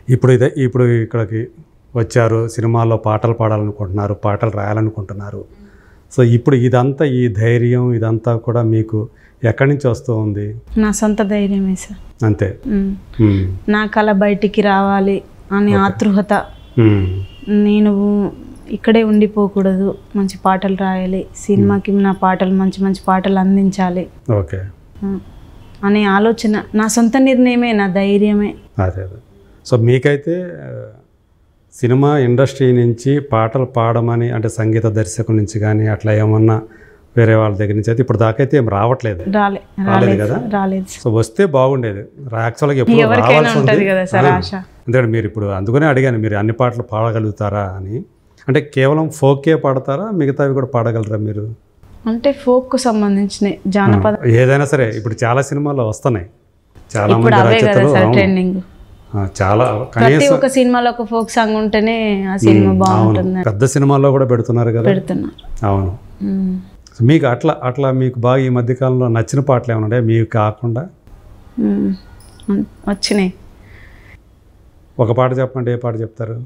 ఇప్పుడు ఇదే ఇప్పుడు ఇక్కడికి వచ్చారు సినిమాల్లో పాటలు పాడాలనుకుంటున్నారు పాటలు రాయాలనుకుంటున్నారు సో ఇప్పుడు ఇదంతా ఈ ధైర్యం ఇదంతా కూడా మీకు ఎక్కడి నుంచి వస్తూ ఉంది నా సొంత ధైర్యమే సార్ అంతే ఉమ్. ఉమ్, నా కళ బయటికి రావాలి అనే ఆతృహత ఉమ్, నేను ఇక్కడే ఉండిపోకూడదు మంచి పాటలు రాయాలి సినిమాకి నా పాటలు మంచి మంచి పాటలు అందించాలి ఓకే ఆ, అనే ఆలోచన నా సొంత నిర్ణయమే నా ధైర్యమే అదే అదే సో మీకైతే ఆ, సినిమా ఇండస్ట్రీ నుంచి పాటలు పాడమని అంటే సంగీత దర్శకుల నుంచి కానీ అట్లా ఏమన్నా వేరే వాళ్ళ దగ్గర నుంచి అయితే ఇప్పుడు దాకైతే ఏం రావట్లేదు రాలే రాలేదు రాలేదు కదా? సార్, రాలేదు సార్. సో వస్తే బాగుండేది యాక్చువల్గా ఎప్పుడు ఎవరికైనా రావాల్సి ఉంటది ఉంది కదా సార్ ఆ, ఆశ ఎందుకంటే మీరు ఇప్పుడు అందుకనే అడిగాను మీరు అన్ని పాటలు పాడగలుగుతారా అని అంటే కేవలం ఫోకే పాడతారా మిగతావి కూడా పాడగలరా మీరు అంటే folk కు సంబంధించిన జానపద ఏదైనా సరే ఇప్పుడు చాలా సినిమాల్లో వస్తున్నాయి చాలా ఇప్పుడు మంది అవే కదా రచయితలు సార్ అవును. ట్రెండింగ్ ఆ, చాలా ప్రతి కనీసం ఒక్క సినిమాలో ఒక ఫోక్ సాంగ్ ఉంటేనే ఆ సినిమా అవును బాగుంటుంది పెద్ద సినిమాల్లో కూడా పెడుతున్నారు కదా పెడుతున్నారు అవును ఉమ్. సో మీకు అట్లా అట్లా మీకు బాగా ఈ మధ్యకాలంలో నచ్చిన పాటలు ఏమైనా ఉన్నాయా మీకు కాకుండా ఉమ్. ఉమ్. వచ్చినాయి ఒక పాట చెప్పండి ఏ పాట చెప్తారు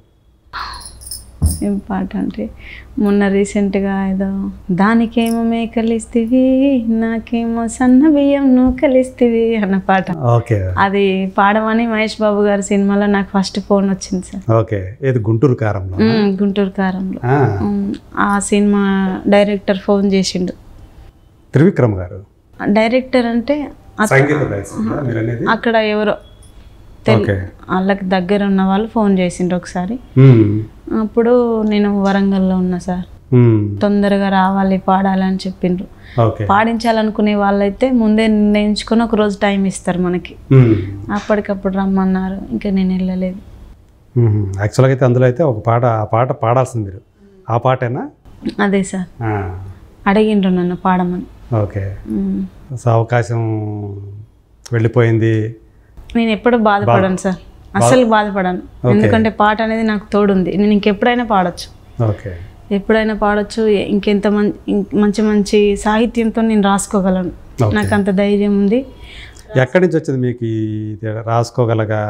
ఏం పాట అంటే మొన్న రీసెంట్గా ఏదో దానికేమో మేకలిస్తివి నాకేమో సన్న బియ్యం నువ్వు కలిస్తివి అన్న పాట ఓకే అది పాడమని మహేష్ బాబు గారి సినిమాలో నాకు ఫస్ట్ ఫోన్ వచ్చింది సార్ ఓకే ఏది గుంటూరు కారంలో ఉమ్, గుంటూరు కారంలో ఆ, ఉమ్, ఆ సినిమా డైరెక్టర్ ఫోన్ చేసిండు త్రివిక్రమ్ గారు డైరెక్టర్ అంటే అత- సంగీత దర్శకుడా మీరు అనేది అక్కడ ఎవరో తెల్- ఓకే వాళ్ళకి దగ్గర ఉన్న వాళ్ళు ఫోన్ చేసిండ్రు ఒకసారి ఉమ్, అప్పుడు నేను వరంగల్లో ఉన్నా సార్ ఉమ్, తొందరగా రావాలి పాడాలని చెప్పిండ్రు ఓకే పాడించాలనుకునే వాళ్ళైతే ముందే నిర్ణయించుకొని ఒక రోజు టైం ఇస్తారు మనకి ఉమ్, అప్పటికప్పుడు రమ్మన్నారు ఇంకా నేను వెళ్ళలేదు ఉమ్. యాక్చువల్గా అయితే అందులో అయితే ఒక పాట ఆ పాట పాడాల్సింది మీరు ఆ పాటేనా అదే సార్ ఆ, అడిగిండ్రు నన్ను పాడమని ఓకే ఉమ్. సో అవకాశం వెళ్ళిపోయింది నేను ఎప్పుడు బాధపడను సార్ అస్సలు బాధపడను ఎందుకంటే పాట అనేది నాకు తోడుంది నేను ఇంకెప్పుడైనా పాడొచ్చు ఓకే ఎప్పుడైనా పాడొచ్చు ఇంకెంత మం- ఇం- మంచి మంచి సాహిత్యంతో నేను రాసుకోగలను ఓకే. నాకు అంత ధైర్యం ఉంది ఎక్కడి నుంచి వచ్చింది మీకు ఈ ఇది రాసుకోగలగా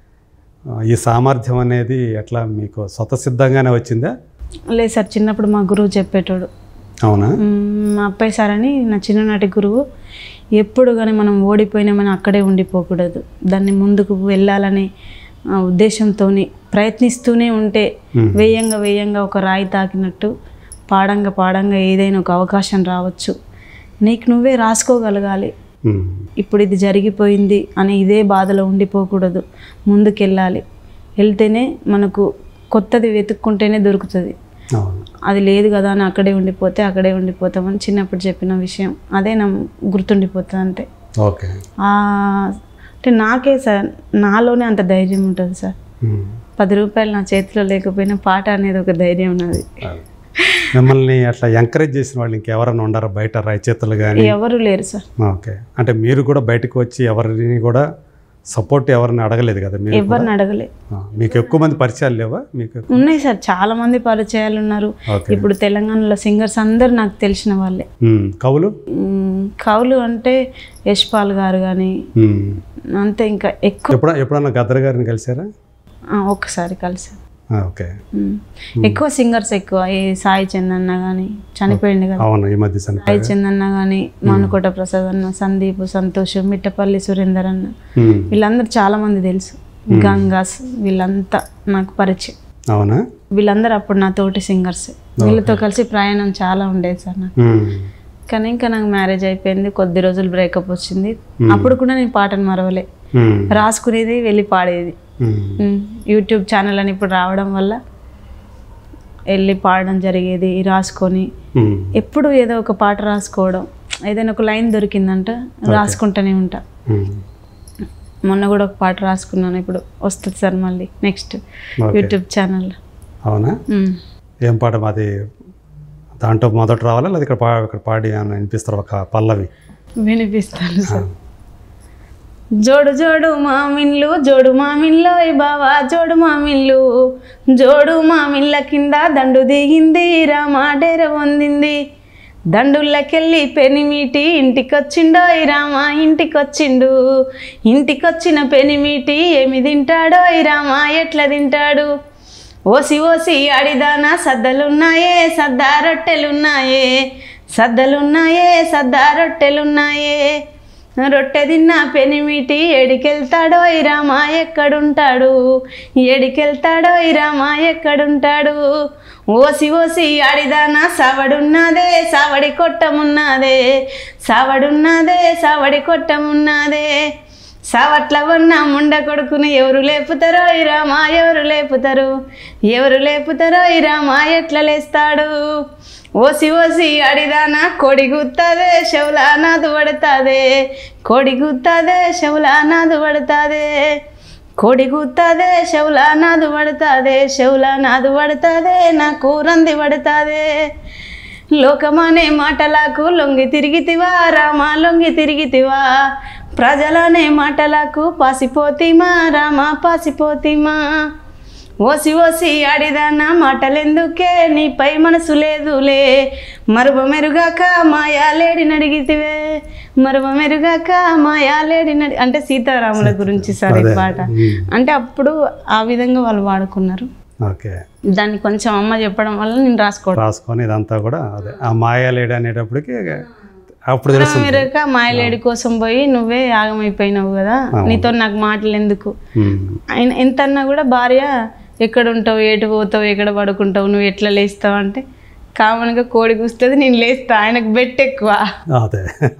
ఆ, ఈ సామర్థ్యం అనేది ఎట్లా మీకు స్వతసిద్ధంగానే వచ్చిందా లేదు సార్ చిన్నప్పుడు మా గురువు చెప్పేటోడు అవునా మ్మ్, మా అబ్బాయి సార్ అని నా చిన్ననాటి గురువు ఎప్పుడు కానీ మనం ఓడిపోయినామని అక్కడే ఉండిపోకూడదు దాన్ని ముందుకు వెళ్ళాలనే ఆ, ఉద్దేశంతో ప్రయత్నిస్తూనే ఉంటే మ్మ్. వేయంగా వేయంగా ఒక రాయి తాకినట్టు పాడంగా పాడంగా ఏదైనా ఒక అవకాశం రావచ్చు నీకు నువ్వే రాసుకోగలగాలి ఉమ్, ఇప్పుడు ఇది జరిగిపోయింది అని ఇదే బాధలో ఉండిపోకూడదు ముందుకెళ్ళాలి వెళ్తేనే మనకు కొత్తది వెతుక్కుంటేనే దొరుకుతుంది అవును అది లేదు కదా అని అక్కడే ఉండిపోతే అక్కడే ఉండిపోతామని చిన్నప్పుడు చెప్పిన విషయం అదే నా గుర్తుండిపోతుంది అంతే ఓకే ఆ, అంటే నాకే సార్ నాలోనే అంత ధైర్యం ఉంటుంది సార్ ఉమ్, పది రూపాయలు నా చేతిలో లేకపోయినా పాట అనేది ఒక ధైర్యం ఉన్నది అది. మిమ్మల్ని అట్లా ఎంకరేజ్ చేసిన వాళ్ళు ఇంకెవరైనా ఉండారా బయట రచయితలు కానీ ఎవరు లేరు సార్ ఓకే అంటే మీరు కూడా బయటకు వచ్చి ఎవరిని కూడా సపోర్ట్ ఎవరిని అడగలేదు కదా మీరు ఎవరిని అడగలే ఆ, మీకు ఎక్కువ మంది పరిచయాలు లేవా మీకు ఉన్నాయి సార్ చాలా మంది పరిచయాలు ఉన్నారు ఓకే ఇప్పుడు తెలంగాణలో సింగర్స్ అందరు నాకు తెలిసిన వాళ్ళే ఉమ్, కవులు మ్మ్, కవులు అంటే యశ్పాల్ గారు కానీ ఉమ్. అంతే ఇంకా ఎక్కువ ఎప్పుడ ఎప్పుడన్నా గద్దర్ గారిని కలిసారా ఆ, ఒక్కసారి కలిసి ఆ, ఓకే మ్మ్. ఎక్కువ సింగర్స్ ఎక్కువ ఈ సాయి చందన్న కానీ చనిపోయింది కదా అవును ఈ మధ్య సాయి చనిపోయి చందన్న కానీ మానుకోట ప్రసాద్ అన్న సందీప్ సంతోష్ మిట్టపల్లి సురేందర్ అన్న ఉమ్, వీళ్ళందరూ చాలా మంది తెలుసు గంగాస్ వీళ్ళంతా నాకు పరిచయం అవునా వీళ్ళందరూ అప్పుడు నా తోటి సింగర్స్ వీళ్ళతో కలిసి ప్రయాణం చాలా ఉండేది సార్ నాకు ఉమ్, కానీ ఇంకా నాకు మ్యారేజ్ అయిపోయింది కొద్ది రోజులు బ్రేకప్ వచ్చింది అప్పుడు కూడా నేను పాటను మరవలే ఉమ్, రాసుకునేది వెళ్ళి పాడేది ఉమ్, ఉమ్, యూట్యూబ్ ఛానల్ అని ఇప్పుడు రావడం వల్ల వెళ్ళి పాడడం జరిగేది రాసుకొని ఉమ్, ఎప్పుడు ఏదో ఒక పాట రాసుకోవడం ఏదైనా ఒక లైన్ దొరికిందంట రాసుకుంటూనే ఉంటా ఉమ్. మొన్న కూడా ఒక పాట రాసుకున్నాను ఇప్పుడు వస్తుంది సార్ మళ్ళీ నెక్స్ట్ ఓకే యూట్యూబ్ ఛానల్ అవునా ఏం పాట మాది దాంట్లో మొదట రావాలా లేదా ఇక్కడ పా ఇక్కడ పాడి అని వినిపిస్తారు ఒక పల్లవి వినిపిస్తాను సార్ జోడు జోడు మామిన్లు జోడు మామిన్లో ఈ బావా జోడు మామిన్లు జోడు మామిన్ల కింద దండు దిగింది రామా డేర పొందింది దండుల్లకెళ్ళి పెనిమిటి ఇంటికొచ్చిండో ఈ రామ ఇంటికొచ్చిండు ఇంటికొచ్చిన పెనిమిటి ఏమి తింటాడో ఈ రామ ఎట్లా తింటాడు ఓసి ఓసి అడిదానా సద్దలున్నాయే సద్దా రొట్టెలున్నాయే సద్దలున్నాయే సద్దా రొట్టెలున్నాయే రొట్టె తిన్న పెనిమిటి ఏడికెళ్తాడో ఈ రామ ఎక్కడుంటాడు ఏడికెళ్తాడో ఈ రామ ఎక్కడుంటాడు ఓసి ఓసి ఆడిదానా సావడున్నదే సావడి కొట్టమున్నదే సావడున్నదే సావడి కొట్టమున్నదే సావట్ల ఉన్న ముండ కొడుకుని ఎవరు లేపుతారో ఈ రామ ఎవరు లేపుతారు ఎవరు లేపుతారో ఈ రామ ఎట్లా లేస్తాడు ఓసి ఓసి అడిదానా కోడి గుత్తదే శవులా నాదు పడతాదే కోడి గుత్తదే శవులా నాదు పడతాదే కోడి గుత్తదే శవులా నాదు పడతాదే శవులా నాదు పడతాదే నాకు రంది పడతాదే లోకమనే మాటలకు లొంగి తిరిగితివా రామా లొంగి తిరిగితివా ప్రజలనే మాటలకు పాసిపోతిమా రామా పాసిపోతిమా ఓసి ఓసి ఆడిదాన మాటలెందుకే నీపై మనసు లేదులే మరువ మెరుగాక మాయా లేడిని అడిగితివే మరువ మెరుగాక మాయా లేడిని అడి అంటే సీతారాముల గురించి సార్ ఈ అదే. పాట ఉమ్. అంటే అప్పుడు ఆ విధంగా వాళ్ళు వాడుకున్నారు ఓకే దాన్ని కొంచెం అమ్మ చెప్పడం వల్ల నేను రాసుకోవడం రాసుకొని ఇదంతా కూడా అదే ఆ మాయాలేడు అనేటప్పటికి అప్పుడు తెలుస్తుంది మెరుగాక మాయలేడి కోసం పోయి నువ్వే యాగమైపోయినావు కదా నీతో నాకు మాటలు ఎందుకు ఉమ్. ఆయన ఎంత అన్నా కూడా భార్య ఎక్కడ ఉంటావు ఏటు పోతావు ఎక్కడ పడుకుంటావు నువ్వు ఎట్లా లేస్తావు అంటే కామన్గా కోడి కూస్తుంది నేను లేస్తా ఆయనకు బెట్ ఎక్కువ అదే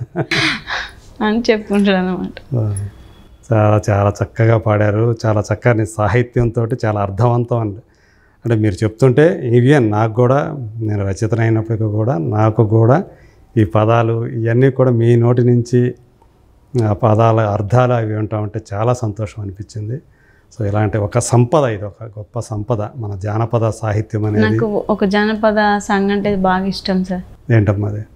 అని చెప్పుకుంటాడు అనమాట చాలా చాలా చక్కగా పాడారు చాలా చక్కని సాహిత్యంతో చాలా అర్థవంతం అండి అంటే మీరు చెప్తుంటే ఇవి నాకు కూడా నేను రచయిత అయినప్పటికీ కూడా నాకు కూడా ఈ పదాలు ఇవన్నీ కూడా మీ నోటి నుంచి ఆ పదాల అర్థాలు అవి వింటా ఉంటే చాలా సంతోషం అనిపించింది సో ఇలాంటి ఒక సంపద ఇది ఒక గొప్ప సంపద మన జానపద సాహిత్యం అనేది నాకు ఒక జానపద సాంగ్ అంటే బాగా ఇష్టం సార్ ఏంటమ్మా అది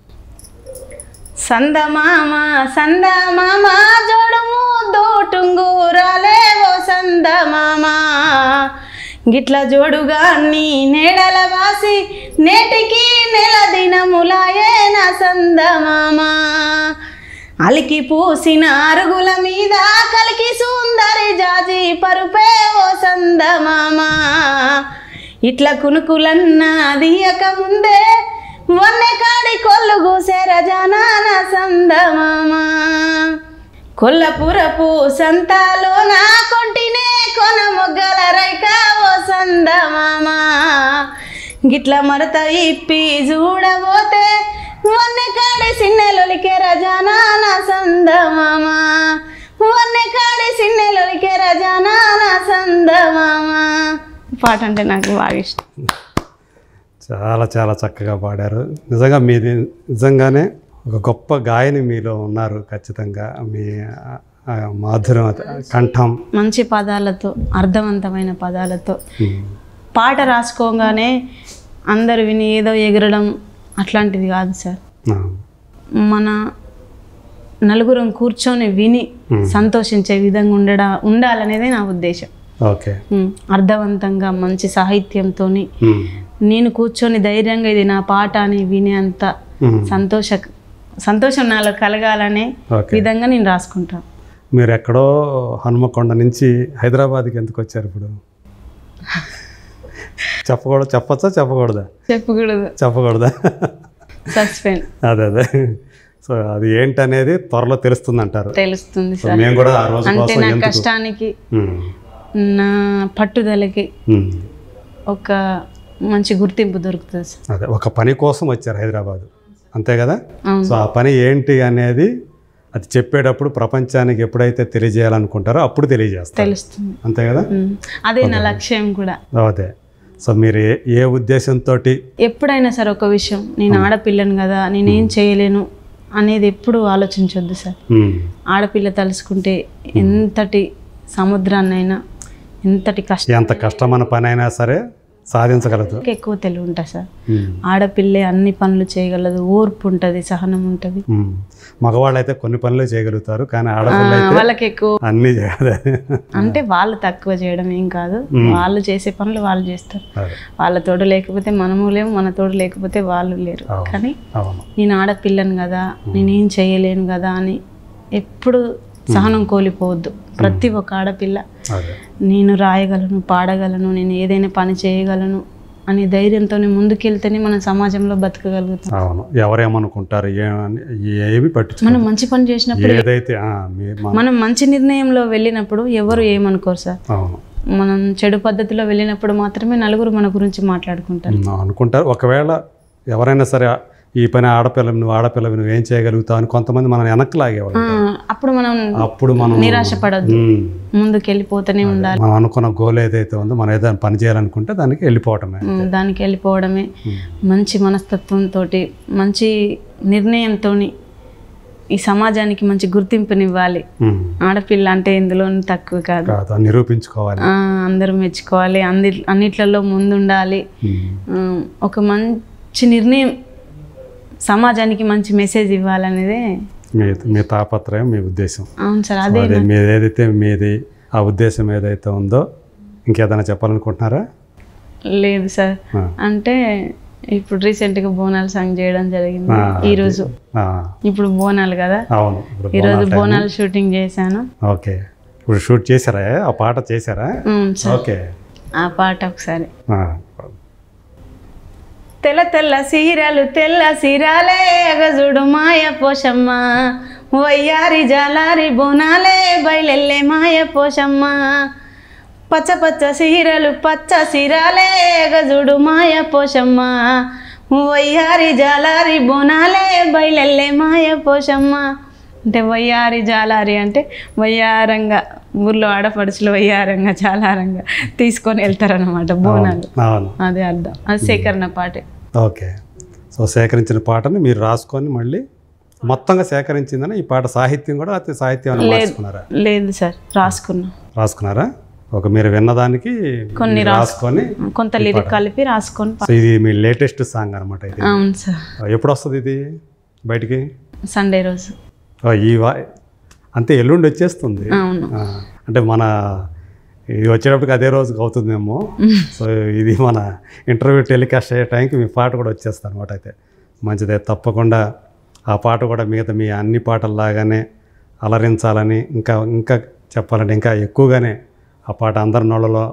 సందమామ సందమామ జోడుము దోటుంగూరాలే ఓ సందమామ గిట్ల జోడుగా నీ నేడల వాసి నేటికి నెల దినములాయే నా సందమామ అలికి పూసిన అరుగుల మీద కలికి సుందరి జాజి పరుపే ఓ సందమామ ఇట్ల కునుకులన్న దియక ముందే వన్నె కాడి కొల్లు గూసెర జనాన సందమామ కొల్లపురపు సంతాలో నా కొంటినే కొన మొగ్గల రైక ఓ సందమామ గిట్ల మరత ఇప్పి చూడబోతే వన్నె కాడి సిన్నెలొలికే రజానాన సందమామ వన్నె కాడి సిన్నెలొలికే రజానాన సందమామ పాట అంటే నాకు బాగా ఇష్టం చాలా చాలా చక్కగా పాడారు నిజంగా మీది నిజంగానే ఒక గొప్ప గాయని మీలో ఉన్నారు ఖచ్చితంగా మీ ఆ- ఆ మాధుర్యం కంఠం మంచి పదాలతో అర్థవంతమైన పదాలతో ఉమ్, పాట రాసుకోగానే అందరు విని ఏదో ఎగరడం అట్లాంటిది కాదు సార్ ఆ, మన నలుగురం కూర్చొని విని సంతోషించే విధంగా ఉండడా ఉండాలనేదే నా ఉద్దేశం ఓకే ఉమ్, అర్థవంతంగా మంచి సాహిత్యంతో ఉమ్, నేను కూర్చొని ధైర్యంగా ఇది నా పాట అని వినేంత ఉమ్, సంతోష సంతోషం నాలో కలగాలనే ఓకే విధంగా నేను రాసుకుంటాను మీరు ఎక్కడో హనుమకొండ నుంచి హైదరాబాద్కి ఎందుకు వచ్చారు ఇప్పుడు చెప్పకూడదు చెప్పచ్చా చెప్పకూడదా చెప్పకూడదు చెప్పకూడదా సస్పెండ్ అదే అదే సో అది ఏంటనేది త్వరలో తెలుస్తుంది అంటారు తెలుస్తుంది సో సార్ మేము కూడా ఆ రోజు అంటే కోసం నా ఎందుకు కష్టానికి ఉమ్, నా పట్టుదలకి ఉమ్. ఒక మంచి గుర్తింపు దొరుకుతుంది సార్ అదే ఒక పని కోసం వచ్చారు హైదరాబాద్ అంతే కదా అవును సో ఆ పని ఏంటి అనేది అది చెప్పేటప్పుడు ప్రపంచానికి ఎప్పుడైతే తెలియజేయాలనుకుంటారో అప్పుడు తెలియజేస్తారు తెలుస్తుంది అంతే కదా ఉమ్. అదే నా లక్ష్యం కూడా అదే సో మీరు ఏ ఏ ఉద్దేశంతో ఎప్పుడైనా సరే ఒక విషయం నేను ఆడపిల్లను కదా నేనేం చేయలేను అనేది ఎప్పుడు ఆలోచించొద్దు సార్ ఆడపిల్ల తలుసుకుంటే ఎంతటి సముద్రాన్నైనా ఎంతటి కష్టం ఎంత కష్టమైన పని అయినా సరే సాధించగలదు ఎక్కువ తెలివి ఉంటుంది సార్ ఉమ్. ఆడపిల్లే అన్ని పనులు చేయగలదు ఓర్పు ఉంటుంది సహనం ఉంటుంది ఉమ్. మగవాళ్ళు అయితే కొన్ని పనులే చేయగలుగుతారు కానీ ఆడపిల్ల అయితే వాళ్ళకి ఎక్కువ అన్నీ చేయలేదు అంటే వాళ్ళు తక్కువ చేయడం ఏం కాదు వాళ్ళు చేసే పనులు వాళ్ళు చేస్తారు అదే. వాళ్ళ తోడు లేకపోతే మనము లేము మన తోడు లేకపోతే వాళ్ళు లేరు అవును. కానీ అవును నేను ఆడపిల్లను కదా నేనేం చేయలేను కదా అని ఎప్పుడు సహనం కోల్పోవద్దు ప్రతి ఒక్క ఆడపిల్ల అదే నేను రాయగలను పాడగలను నేను ఏదైనా పని చేయగలను అనే ధైర్యంతో ముందుకెళ్తేనే మనం సమాజంలో బతకగలుగుతాం అవును ఎవరేమనుకుంటారు ఏమని ఏమి పట్టించు మనం మంచి పని చేసినప్పుడు ఏదైతే ఆ, మీ- మన- మనం మంచి నిర్ణయంలో వెళ్ళినప్పుడు ఎవరు ఏమనుకోరు సార్ అవును మనం చెడు పద్ధతిలో వెళ్ళినప్పుడు మాత్రమే నలుగురు మన గురించి మాట్లాడుకుంటారు ఉమ్, అనుకుంటారు ఒకవేళ ఎవరైనా సరే ఈ పని ఆడపిల్ల నువ్వు ఆడపిల్లవి నువ్వు ఏం చేయగలుగుతావు అని కొంతమంది మనం వెనక్కి లాగేవాళ్ళు ఆ, అప్పుడు మనం అప్పుడు మనం నిరాశపడద్దు ఉమ్, ముందుకు వెళ్ళిపోతూనే ఉండాలి మనం అనుకున్న గోల్ ఏదైతే ఉందో మనం ఏదైనా పని చేయాలనుకుంటే దానికి వెళ్ళిపోవటమే ఉమ్, దానికి వెళ్ళిపోవడమే మంచి మనస్తత్వంతో మంచి నిర్ణయంతో ఈ సమాజానికి మంచి గుర్తింపునివ్వాలి ఉమ్, ఆడపిల్ల అంటే ఇందులో తక్కువ కాదు కాదు అని నిరూపించుకోవాలి ఆ, అందరూ మెచ్చుకోవాలి అంది అన్నిట్లలో ముందుండాలి ఉమ్, ఉమ్, ఒక మంచి నిర్ణయం సమాజానికి మంచి మెసేజ్ ఇవ్వాలనేదే మీ మీ తాపత్రయం మీ ఉద్దేశం అవును సార్ అదే అదే మీది ఏదైతే మీది ఆ ఉద్దేశం ఏదైతే ఉందో ఇంకేదైనా చెప్పాలనుకుంటున్నారా లేదు సార్ ఆ. అంటే ఇప్పుడు రీసెంట్గా బోనాలు సాంగ్ చేయడం జరిగింది ఆ, ఈరోజు ఆ, ఇప్పుడు బోనాలు కదా అవును ఇప్పుడు ఈరోజు బోనాలు షూటింగ్ చేశాను ఓకే ఇప్పుడు షూట్ చేశారా ఆ పాట చేశారా అవును సార్ ఓకే ఆ పాట ఒకసారి ఆ, తెల్ల తెల్ల సీరలు తెల్ల సీరాలే ఎగజుడు మాయ పోషమ్మ వయ్యారి జాలారి బోనాలే బయలెల్లే మాయ పోషమ్మ పచ్చ పచ్చ సీరలు పచ్చ సీరాలే ఎగజుడు మాయ పోషమ్మ వయ్యారి జాలారి బోనాలే బయలెల్లే మాయ పోషమ్మ అంటే వయ్యారి జాలారి అంటే వయ్యారంగా ఊర్లో ఆడపడుచులు వయ్యారంగా జాలారంగా తీసుకొని వెళ్తారనమాట బోనాలు అవును అదే అర్థం అది సేకరణ పాటే ఓకే సో సేకరించిన పాటని మీరు రాసుకొని మళ్ళీ మొత్తంగా సేకరించిందని ఈ పాట సాహిత్యం కూడా అతి సాహిత్యం అని మార్చుకున్నారా లేదు సార్ రాసుకున్నా రాసుకున్నారా ఒక మీరు విన్నదానికి కొన్ని మీరు రాసుకొని కొంత లిరిక్ కలిపి రాసుకొని పా- సో ఇది మీ లేటెస్ట్ సాంగ్ అనమాట ఇది అవును సార్ ఎప్పుడు వస్తుంది ఇది బయటికి సండే రోజు ఓ, ఈ వా అంతే ఎల్లుండి వచ్చేస్తుంది అవును ఆ, అంటే మన ఇది వచ్చేటప్పటికి అదే రోజుకి అవుతుందేమో సో ఇది మన ఇంటర్వ్యూ టెలికాస్ట్ అయ్యే టైంకి మీ పాట కూడా వచ్చేస్తుంది అనమాట అయితే మంచిదే తప్పకుండా ఆ పాట కూడా మిగతా మీ అన్ని పాటల్లాగానే అలరించాలని ఇంకా ఇంకా చెప్పాలంటే ఇంకా ఎక్కువగానే ఆ పాట అందరి నోళ్ళలో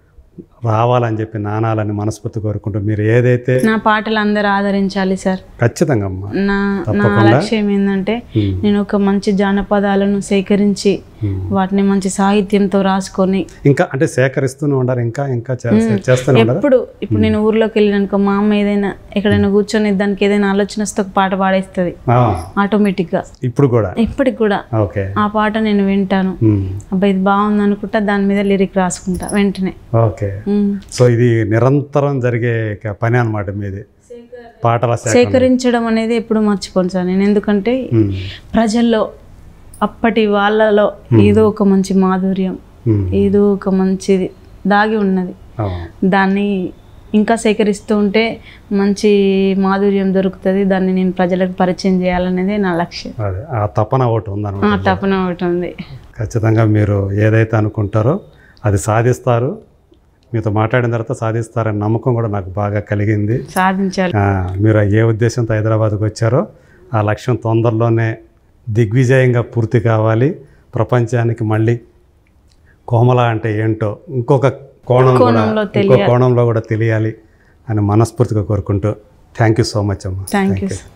రావాలని చెప్పి నానాలని మనస్ఫూర్తి కోరుకుంటూ మీరు ఏదైతే నా పాటలు అందరూ ఆదరించాలి సార్ ఖచ్చితంగా అమ్మా నా నా లక్ష్యం ఏంటంటే ఉమ్, నేను ఒక మంచి జానపదాలను సేకరించి ఉమ్. వాటిని మంచి సాహిత్యంతో రాసుకొని ఇంకా అంటే సేకరిస్తూనే ఉండాలి ఇంకా ఇంకా చేస్తూ- చేస్తూనే ఉండాలి ఎప్పుడు ఇప్పుడు నేను ఊర్లోకి వెళ్ళినానుకో మా అమ్మ ఏదైనా ఎక్కడైనా కూర్చొని దానికి ఏదైనా ఆలోచన వస్తే ఒక పాట పాడేస్తుంది ఆటోమేటిక్గా ఇప్పుడు కూడా ఇప్పటికి కూడా ఓకే ఆ పాట నేను వింటాను ఉమ్, అబ్బాయి ఇది బాగుంది అనుకుంటా దాని మీద లిరిక్ రాసుకుంటా వెంటనే ఓకే ఉమ్. సో ఇది నిరంతరం జరిగే ఒక పని అనమాట మీది పాటల సేకరణ సేకరించడం అనేది ఎప్పుడు మర్చిపోను సార్ నేను ఎందుకంటే ఉమ్, ప్రజల్లో అప్పటి వాళ్ళలో ఏదో ఒక మంచి మాధుర్యం ఉమ్, ఏదో ఒక మంచిది దాగి ఉన్నది అవును. దాన్ని ఇంకా సేకరిస్తూ ఉంటే మంచి మాధుర్యం దొరుకుతుంది దాన్ని నేను ప్రజలకు పరిచయం చేయాలనేదే నా లక్ష్యం అదే ఆ తపన ఒకటి ఉందన్నమాట ఆ తపన ఒకటి ఉంది ఖచ్చితంగా మీరు ఏదైతే అనుకుంటారో అది సాధిస్తారు మీతో మాట్లాడిన తర్వాత సాధిస్తారనే నమ్మకం కూడా నాకు బాగా కలిగింది సాధించాలి ఆ, మీరు ఏ ఉద్దేశంతో హైదరాబాద్కి వచ్చారో ఆ లక్ష్యం తొందరలోనే దిగ్విజయంగా పూర్తి కావాలి ప్రపంచానికి మళ్ళీ కోమల అంటే ఏంటో ఇంకొక కోణం కూడా కోణంలో ఇంకో కోణంలో కూడా తెలియాలి అని మనస్ఫూర్తిగా కోరుకుంటూ థ్యాంక్ యూ సో మచ్ అమ్మా థ్యాంక్ యూ